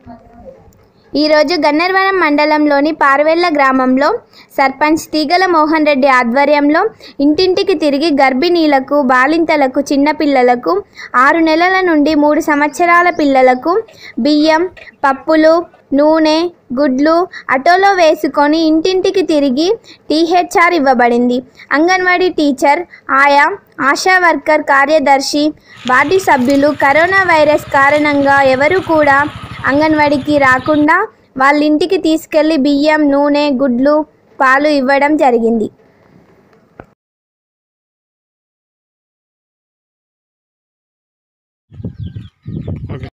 ఈరోజు గన్నవరం మండలంలోని పార్వెల్ల గ్రామంలో సర్పంచ్ తీగల మోహన్ రెడ్డి ఆధ్వర్యంలో ఇంటింటికి తిరిగి గర్భిణీలకు బాలింతలకు చిన్నపిల్లలకు ఆరు నెలల నుండి మూడు సంవత్సరాల పిల్లలకు బియ్యం పప్పులు నూనె గుడ్లు ఆటోలో వేసుకొని ఇంటింటికి తిరిగి టీహెచ్ఆర్ ఇవ్వబడింది అంగన్వాడీ టీచర్ ఆయా ఆశా వర్కర్ కార్యదర్శి వార్డు సభ్యులు కరోనా వైరస్ కారణంగా ఎవరు కూడా అంగన్వాడీకి రాకుండా వాళ్ళ ఇంటికి తీసుకెళ్లి బియ్యం నూనె గుడ్లు పాలు ఇవ్వడం జరిగింది ఓకే